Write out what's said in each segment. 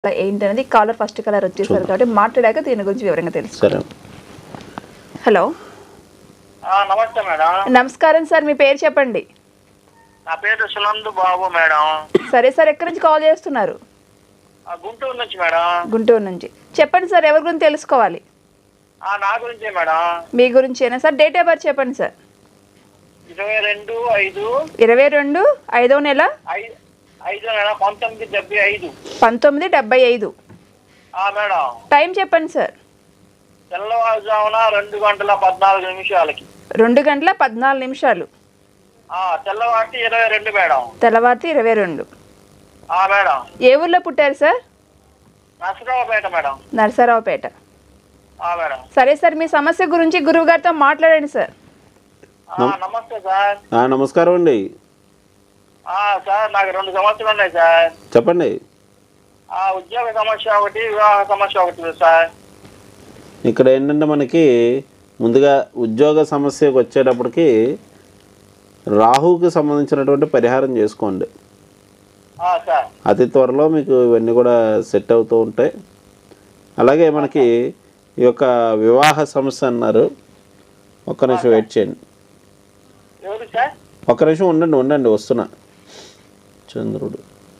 అలా ఏంటనేది caller first colour వచ్చేసారు కాబట్టి మాట్లాడాక దీని గురించి వివరంగా తెలుసు సరే హలో ఆ, నమస్తే మేడం నమస్కారం సార్ మీ పేరు చెప్పండి నా పేరు సునంద్ బాబు మేడం సరే సార్ ఎక్కడి నుంచి కాల్ చేస్తున్నారు ఆ, గుంటూరు నుంచి మేడం గుంటూరు నుంచి చెప్పండి సార్ ఎవరి గురించి తెలుసుకోవాలి ఆ, నా గురించే మేడం మీ గురించేనా సార్ డేట్ ఆఫ్ బర్త్ చెప్పండి సార్ ఇరవై రెండు ఐదు ఇరవై రెండు ఐదో నెల ఐ- ఐదు నెల పంతొమ్మిది డెబ్బై ఐదు పంతొమ్మిది డెబ్బై ఐదు ఆ, మేడం టైం చెప్పండి సార్ తెల్లవారుజామున రెండు గంటల పద్నాలుగు నిమిషాలకి రెండు గంటల పద్నాలుగు నిమిషాలు ఆ, తెల్లవారి ఇరవై రెండు మేడం తెల్లవారితే ఇరవై రెండు ఆ, మేడం ఏ ఊర్లో పుట్టారు సార్ నరసరావుపేట మేడం నరసరావుపేట ఆ, మేడం సరే సార్ మీ సమస్య గురించి గురువు గారితో మాట్లాడండి సార్ ఆ, నమస్తే సార్ ఆ, నమస్కారం అండి ఆ, సార్ నాకు రెండు సమస్యలు ఉన్నాయి సార్ చెప్పండి ఆ ఉద్యోగ సమస్య ఒకటి వివాహ సమస్య ఒకటి ఉంది సార్ ఇక్కడ ఏంటంటే మనకి ముందుగా ఉద్యోగ సమస్యకు వచ్చేటప్పటికి రాహుకి సంబంధించినటువంటి పరిహారం చేసుకోండి ఆ, సార్ అతి త్వరలో మీకు ఇవన్నీ కూడా సెట్ అవుతూ ఉంటాయి అలాగే మనకి ఈ యొక్క వివాహ సమస్య అన్నారు ఒక్క నిమిషం వెయిట్ చేయండి ఎవరు సార్ ఒక్క నిమిషం ఉండండి ఉండండి వస్తున్నా చంద్రుడు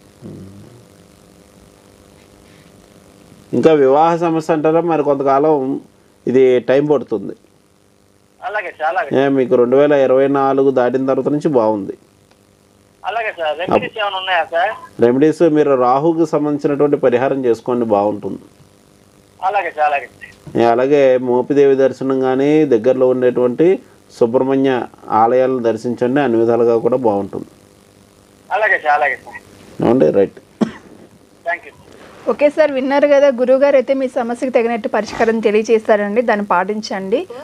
ఇంకా వివాహ సమస్య అంటారా మరి కొంతకాలం ఇది టైం పడుతుంది అలాగే సార్ అలాగే ఏ, మీకు రెండు వేల ఇరవై నాలుగు దాటిన తర్వాత నుంచి బాగుంది అలాగే సార్ రెమెడీస్ ఏమైనా ఉన్నాయా సార్ రెమెడీస్ మీరు రాహుకి సంబంధించినటువంటి పరిహారం చేసుకోండి బాగుంటుంది అలాగే సార్ అలాగే ఏ, అలాగే మోపిదేవి దర్శనం కానీ దగ్గరలో ఉండేటువంటి సుబ్రహ్మణ్య ఆలయాలను దర్శించండి అన్ని విధాలుగా కూడా బాగుంటుంది అలాగే సార్ అలాగే సార్ ఏమండి right thank you okay sir విన్నారు కదా గురువు గారు అయితే మీ సమస్యకు తగినట్టు పరిష్కారం తెలియజేస్తారండి దాన్ని పాటించండి